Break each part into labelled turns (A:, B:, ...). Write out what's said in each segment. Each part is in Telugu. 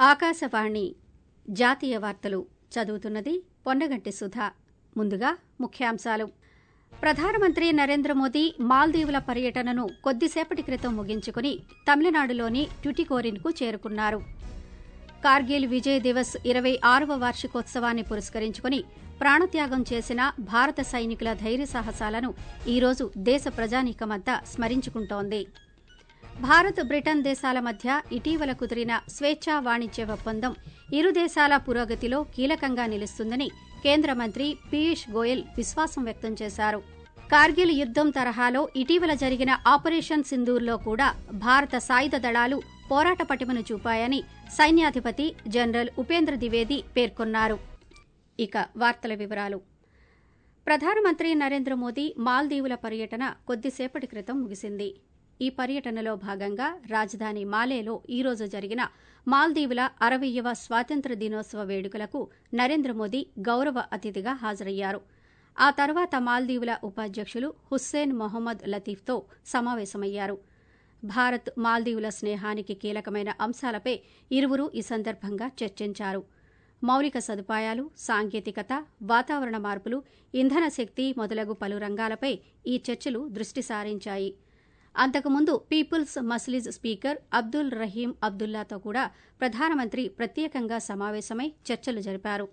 A: ఆకాశవాణి జాతీయ వార్తలు చదువుతున్నది పొన్నగంటి సుధా ముందుగా ముఖ్యాంశాలు ప్రధానమంత్రి నరేంద్ర మోదీ మాల్దీవుల పర్యటనను కొద్దిసేపటి క్రితం ముగించుకుని తమిళనాడులోని ట్యుటికోరిన్కు చేరుకున్నారు కార్గిల్ విజయ్ దివస్ ఇరవై ఆరవ వార్షికోత్సవాన్ని పురస్కరించుకుని ప్రాణత్యాగం చేసిన భారత సైనికుల ధైర్య సాహసాలను ఈరోజు దేశ ప్రజానీకమంతా స్మరించుకుంటోంది భారత్ బ్రిటన్ దేశాల మధ్య ఇటీవల కుదిరిన స్వేచ్ఛా వాణిజ్య ఒప్పందం ఇరు దేశాల పురోగతిలో కీలకంగా నిలుస్తుందని కేంద్ర మంత్రి పీయూష్ గోయల్ విశ్వాసం వ్యక్తం చేశారు కార్గిల్ యుద్దం తరహాలో ఇటీవల జరిగిన ఆపరేషన్ సింధూర్లో కూడా భారత సాయుధ దళాలు పోరాట పటిమను చూపాయని సైన్యాధిపతి జనరల్ ఉపేంద్ర ద్వివేది పేర్కొన్నారు ఇక వార్తల వివరాలు ప్రధానమంత్రి నరేంద్ర మోదీ మాల్దీవుల పర్యటన కొద్దిసేపటి క్రితం ముగిసింది ఈ పర్యటనలో భాగంగా రాజధాని మాలేలో ఈరోజు జరిగిన మాల్దీవుల అరవయ్యవ స్వాతంత్ర దినోత్సవ వేడుకలకు నరేంద్ర మోదీ గౌరవ అతిథిగా హాజరయ్యారు ఆ తర్వాత మాల్దీవుల ఉపాధ్యక్షులు హుస్సేన్ మొహమ్మద్ లతీఫ్తో సమావేశమయ్యారు భారత్ మాల్దీవుల స్నేహానికి కీలకమైన అంశాలపై ఇరువురు ఈ సందర్భంగా చర్చించారు మౌలిక సదుపాయాలు సాంకేతికత వాతావరణ మార్పులు ఇంధన శక్తి మొదలగు పలు రంగాలపై ఈ చర్చలు దృష్టి సారించాయి అంతకుముందు పీపుల్స్ మస్లిజ్ స్పీకర్ అబ్దుల్ రహీం అబ్దుల్లాతో కూడా ప్రధానమంత్రి ప్రత్యేకంగా సమావేశమై చర్చలు జరిపారు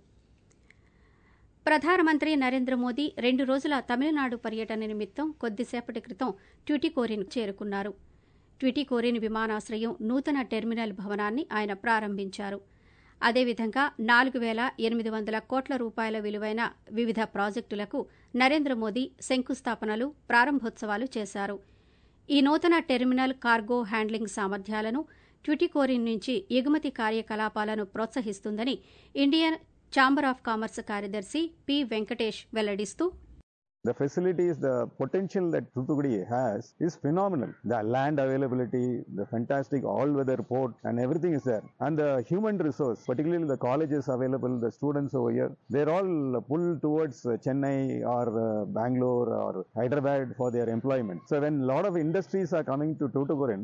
A: ప్రధానమంత్రి నరేంద్ర మోదీ రెండు రోజుల తమిళనాడు పర్యటన నిమిత్తం కొద్దిసేపటి క్రితం ట్యుటికోరిన్ చేరుకున్నారు ట్విటికోరిన్ విమానాశ్రయం నూతన టెర్మినల్ భవనాన్ని ఆయన ప్రారంభించారు అదేవిధంగా నాలుగు వేల ఎనిమిది వందల కోట్ల రూపాయల విలువైన వివిధ ప్రాజెక్టులకు నరేంద్ర మోదీ శంకుస్థాపనలు ప్రారంభోత్సవాలు చేశారు ఈ నూతన టెర్మినల్ కార్గో హ్యాండ్లింగ్ సామర్థ్యాలను ట్యుటికోరిన్ నుంచి ఎగుమతి కార్యకలాపాలను ప్రోత్సహిస్తుందని ఇండియన్ ఛాంబర్ ఆఫ్ కామర్స్ కార్యదర్శి పి వెంకటేష్ వెల్లడిస్తూ
B: The facilities, the potential that Thoothukudi has is phenomenal. The land availability, the fantastic all-weather port and everything is there. And the human resource, particularly the colleges available, the students over here, they're all pulled towards uh, Chennai or uh, Bangalore or Hyderabad for their employment. So when a lot of industries are coming to Tuticorin,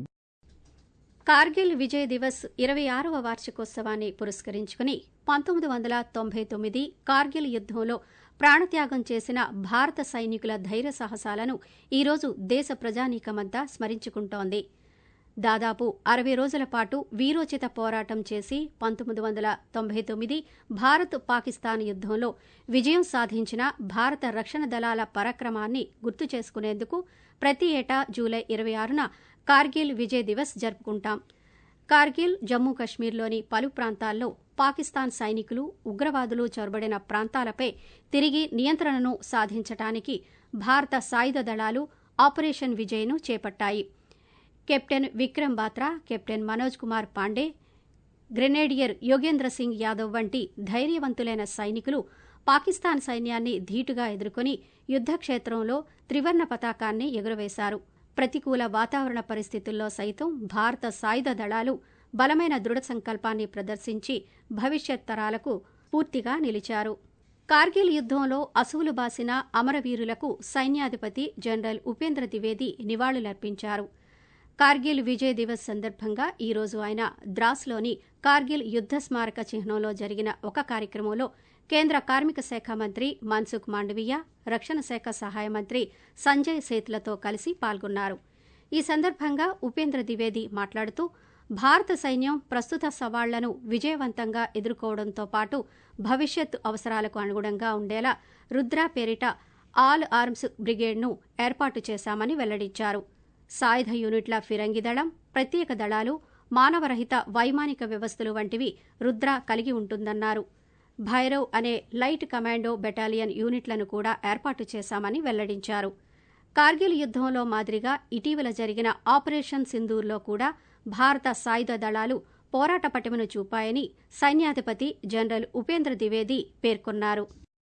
A: Kargil Vijay Diwas ఇరవై ఆరవ వార్షికోత్సవాన్ని పురస్కరించుకుని పంతొమ్మిది వందల తొంభై తొమ్మిది కార్గిల్ యుద్దంలో ప్రాణత్యాగం చేసిన భారత సైనికుల ధైర్య సాహసాలను ఈరోజు దేశ ప్రజానీకమంతా స్మరించుకుంటోంది దాదాపు అరవై రోజుల పాటు వీరోచిత పోరాటం చేసి పంతొమ్మిది వందల తొంభై తొమ్మిది భారత్ పాకిస్తాన్ యుద్దంలో విజయం సాధించిన భారత రక్షణ దళాల పరాక్రమాన్ని గుర్తు చేసుకునేందుకు ప్రతి ఏటా జూలై ఇరవై ఆరున కార్గిల్ విజయ్ దివస్ జరుపుకుంటాం కార్గిల్ జమ్మూ కశ్మీర్లోని పలు ప్రాంతాల్లో పాకిస్తాన్ సైనికులు ఉగ్రవాదులు చొరబడిన ప్రాంతాలపై తిరిగి నియంత్రణను సాధించటానికి భారత సాయుధ దళాలు ఆపరేషన్ విజయ్ను చేపట్టాయి captain Vikram Batra captain Manoj Kumar Pandey grenadier Yogendra Singh Yadav వంటి ధైర్యవంతులైన సైనికులు పాకిస్తాన్ సైన్యాన్ని ధీటుగా ఎదుర్కొని యుద్దక్షేత్రంలో త్రివర్ణ పతాకాన్ని ఎగురవేశారు ప్రతికూల వాతావరణ పరిస్థితుల్లో సైతం భారత సాయుధ దళాలు బలమైన దృఢ సంకల్పాన్ని ప్రదర్శించి భవిష్యత్ తరాలకు పూర్తిగా నిలిచారు కార్గిల్ యుద్దంలో అసువులు బాసిన అమరవీరులకు సైన్యాధిపతి జనరల్ ఉపేంద్ర ద్వివేది నివాళులర్పించారు కార్గిల్ విజయ్ దివస్ సందర్భంగా ఈ రోజు ఆయన ద్రాస్లోని కార్గిల్ యుద్ద స్మారక చిహ్నంలో జరిగిన ఒక కార్యక్రమంలో కేంద్ర కార్మిక శాఖ మంత్రి మన్సుఖ్ మాండవీయ రక్షణ శాఖ సహాయ మంత్రి సంజయ్ సేత్లతో కలిసి పాల్గొన్నారు ఈ సందర్భంగా ఉపేంద్ర ద్వివేది మాట్లాడుతూ భారత సైన్యం ప్రస్తుత సవాళ్లను విజయవంతంగా ఎదుర్కోవడంతో పాటు భవిష్యత్ అవసరాలకు అనుగుణంగా ఉండేలా రుద్ర పేరిట ఆల్ ఆర్మ్స్ బ్రిగేడ్ను ఏర్పాటు చేశామని వెల్లడించారు సాయుధ యూనిట్ల ఫిరంగి దళం ప్రత్యేక దళాలు మానవరహిత వైమానిక వ్యవస్థలు వంటివి రుద్ర కలిగి ఉంటుందన్నారు భైరవ్ అనే లైట్ కమాండో బెటాలియన్ యూనిట్లను కూడా ఏర్పాటు చేశామని వెల్లడించారు కార్గిల్ యుద్దంలో మాదిరిగా ఇటీవల జరిగిన ఆపరేషన్ సింధూర్లో కూడా భారత సాయుధ దళాలు పోరాట పటిమను చూపాయని సైన్యాధిపతి జనరల్ ఉపేంద్ర ద్వివేది పేర్కొన్నారు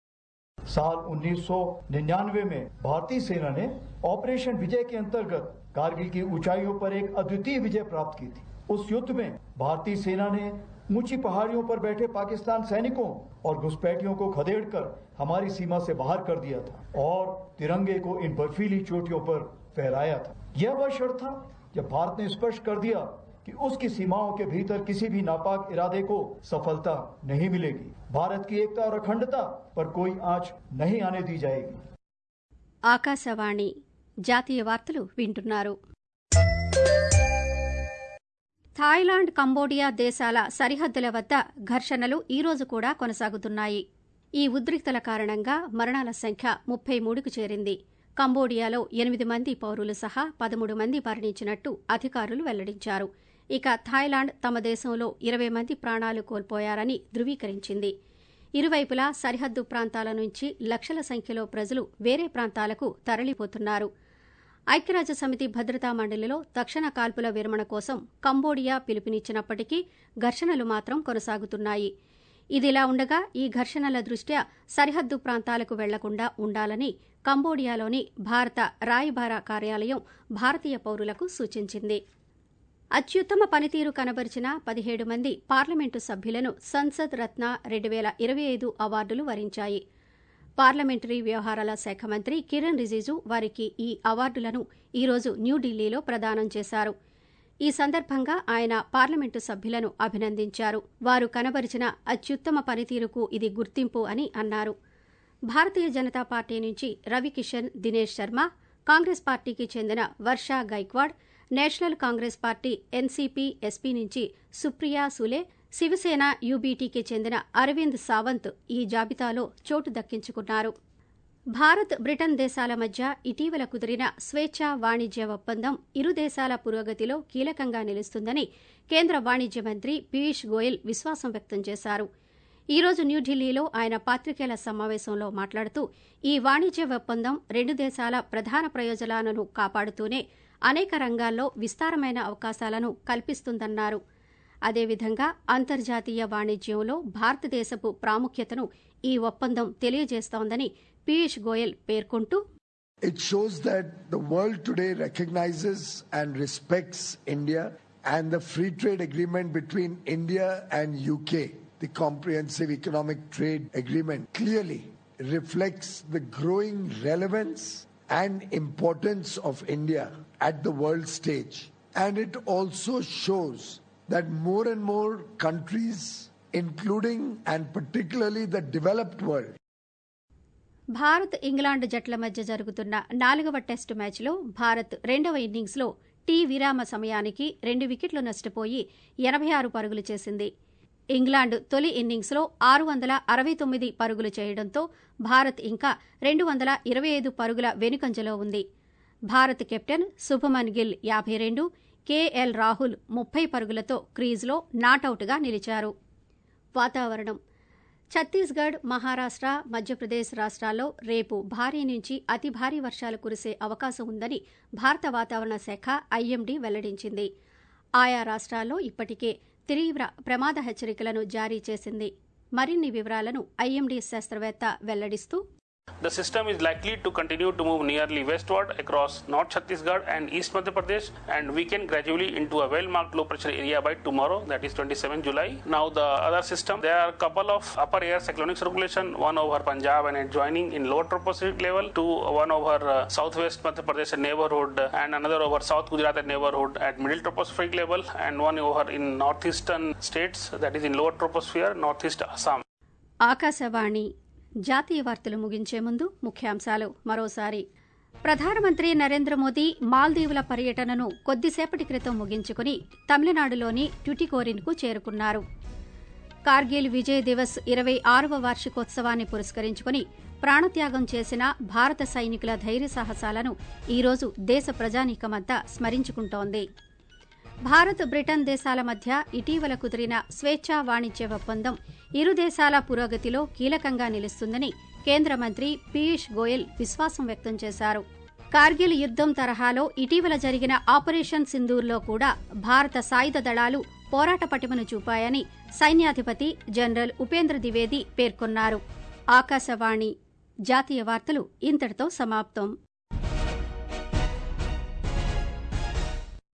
C: साल 1999 में भारतीय सेना ने ऑपरेशन विजय के अंतर्गत कारगिल की ऊंचाइयों पर एक अद्वितीय विजय प्राप्त की थी उस युद्ध में भारतीय सेना ने ऊंची पहाड़ियों पर बैठे पाकिस्तान सैनिकों और घुसपैठियों को खदेड़कर हमारी सीमा से बाहर कर दिया था और तिरंगे को इन बर्फीली चोटियों पर फहराया था यह वह क्षण था जब भारत ने स्पष्ट कर दिया कि उसकी सीमाओं के भीतर किसी भी नापाक इरादे को सफलता नहीं मिलेगी भारत की एकता और अखंडता पर कोई आंच नहीं आने दी जाएगी
A: ఆకాశవాణి జాతీయ వార్తలు వింటున్నారు థాయిలాండ్ కంబోడియా దేశాల సరిహద్దుల వద్ద ఘర్షణలు ఈ రోజు కూడా కొనసాగుతున్నాయి ఈ ఉద్రిక్తల కారణంగా మరణాల సంఖ్య ముప్పై మూడుకు చేరింది కంబోడియాలో ఎనిమిది మంది పౌరులు సహా పదమూడు మంది మరణించినట్టు అధికారులు వెల్లడించారు ఇక థాయిలాండ్ తమ దేశంలో ఇరవై మంది ప్రాణాలు కోల్పోయారని ధృవీకరించింది ఇరువైపులా సరిహద్దు ప్రాంతాల నుంచి లక్షల సంఖ్యలో ప్రజలు వేరే ప్రాంతాలకు తరలిపోతున్నారు ఐక్యరాజ్య సమితి భద్రతా మండలిలో తక్షణ కాల్పుల విరమణ కోసం కంబోడియా పిలుపునిచ్చినప్పటికీ ఘర్షణలు మాత్రం కొనసాగుతున్నాయి ఇదిలా ఉండగా ఈ ఘర్షణల దృష్ట్యా సరిహద్దు ప్రాంతాలకు వెళ్లకుండా ఉండాలని కంబోడియాలోని భారత రాయబార కార్యాలయం భారతీయ పౌరులకు సూచించింది అత్యుత్తమ పనితీరు కనబరిచిన పదిహేడు మంది పార్లమెంటు సభ్యులను సంసద్ రత్న రెండు వేల ఇరవై ఐదు అవార్డులు వరించాయి పార్లమెంటరీ వ్యవహారాల శాఖ మంత్రి కిరణ్ రిజిజు వారికి ఈ అవార్డులను ఈరోజు న్యూఢిల్లీలో ప్రదానం చేశారు ఈ సందర్భంగా ఆయన పార్లమెంటు సభ్యులను అభినందించారు వారు కనబరిచిన అత్యుత్తమ పనితీరుకు ఇది గుర్తింపు అని అన్నారు భారతీయ జనతా పార్టీ నుంచి రవికిషన్ దినేష్ శర్మ కాంగ్రెస్ పార్టీకి చెందిన Varsha Gaikwad national Congress party NCP SP నుంచి సుప్రియా సులే శివసేన యూబీటీకి చెందిన అరవింద్ సావంత్ ఈ జాబితాలో చోటు దక్కించుకున్నారు భారత్ బ్రిటన్ దేశాల మధ్య ఇటీవల కుదిరిన స్వేచ్ఛా వాణిజ్య ఒప్పందం ఇరు దేశాల పురోగతిలో కీలకంగా నిలుస్తుందని కేంద్ర వాణిజ్య మంత్రి పీయూష్ గోయల్ విశ్వాసం వ్యక్తం చేశారు ఈ రోజు న్యూఢిల్లీలో ఆయన పాత్రికేయుల సమావేశంలో మాట్లాడుతూ ఈ వాణిజ్య ఒప్పందం రెండు దేశాల ప్రధాన ప్రయోజనాలను కాపాడుతూనే అనేక రంగాల్లో విస్తారమైన అవకాశాలను కల్పిస్తుందన్నారు అదేవిధంగా అంతర్జాతీయ వాణిజ్యంలో భారతదేశపు ప్రాముఖ్యతను ఈ ఒప్పందం తెలియజేస్తోందని పీయూష్ గోయల్ పేర్కొంటూ
D: It shows that the world today recognizes and respects India and the free trade agreement between India and UK, the comprehensive economic trade agreement, clearly reflects the growing relevance and importance of India at the world stage. And it also shows that more and more countries, including and particularly the developed world,
A: Bharat England జట్ల మధ్య జరుగుతున్న నాలుగవ టెస్టు మ్యాచ్లో భారత్ రెండవ ఇన్నింగ్స్లో టీ విరామ సమయానికి రెండు వికెట్లు నష్టపోయి ఎనభై ఆరు పరుగులు చేసింది ఇంగ్లాండ్ తొలి ఇన్నింగ్స్లో ఆరు వందల అరవై తొమ్మిది పరుగులు చేయడంతో భారత్ ఇంకా రెండు వందల ఇరవై ఐదు పరుగుల వెనుకంజలో ఉంది భారత్ కెప్టెన్ శుభమన్ గిల్ యాభై రెండు కేఎల్ రాహుల్ ముప్పై పరుగులతో క్రీజ్లో నాటౌట్గా నిలిచారు వాతావరణం ఛత్తీస్గఢ్ మహారాష్ట మధ్యప్రదేశ్ రాష్ట్రాల్లో రేపు భారీ నుంచి అతి భారీ వర్షాలు కురిసే అవకాశం ఉందని భారత వాతావరణ శాఖ ఐఎండీ వెల్లడించింది ఆయా రాష్ట్రాల్లో ఇప్పటికే తీవ్ర ప్రమాద హెచ్చరికలను జారీ చేసింది మరిన్ని వివరాలను ఐఎండీ శాస్త్రవేత్త వెల్లడిస్తూ
E: The system is likely to continue to move nearly westward across North Chhattisgarh and East Madhya Pradesh and weaken gradually into a well-marked low pressure area by tomorrow, that is 27 July. Now the other system, there are a couple of upper air cyclonic circulation, one over Punjab and adjoining in lower tropospheric level, two one over uh, southwest Madhya Pradesh and neighborhood, and another over South Gujarat and neighborhood at middle tropospheric level, and one over in northeastern states, that is in lower troposphere, northeast Assam.
A: Akashvani జాతీయ వార్తలు ముగించే ముందు ముఖ్యాంశాలు మరోసారి ప్రధానమంత్రి నరేంద్ర మోదీ మాల్దీవుల పర్యటనను కొద్దిసేపటి క్రితం ముగించుకుని తమిళనాడులోని ట్యుటికోరిన్కు చేరుకున్నారు కార్గిల్ విజయ్ దివస్ ఇరవై ఆరవ వార్షికోత్సవాన్ని పురస్కరించుకుని ప్రాణత్యాగం చేసిన భారత సైనికుల ధైర్య సాహసాలను ఈరోజు దేశ ప్రజానీకమంతా స్మరించుకుంటోంది భారత్ బ్రిటన్ దేశాల మధ్య ఇటీవల కుదిరిన స్వేచ్ఛా వాణిజ్య ఒప్పందం ఇరు దేశాల పురోగతిలో కీలకంగా నిలుస్తుందని కేంద్ర మంత్రి పీయూష్ గోయల్ విశ్వాసం వ్యక్తం చేశారు కార్గిల్ యుద్దం తరహాలో ఇటీవల జరిగిన ఆపరేషన్ సింధూర్లో కూడా భారత సాయుధ దళాలు పోరాట పటిమను చూపాయని సైన్యాధిపతి జనరల్ ఉపేంద్ర ద్వివేది పేర్కొన్నారు ఆకాశవాణి జాతీయ వార్తలు ఇంతటితో సమాప్తం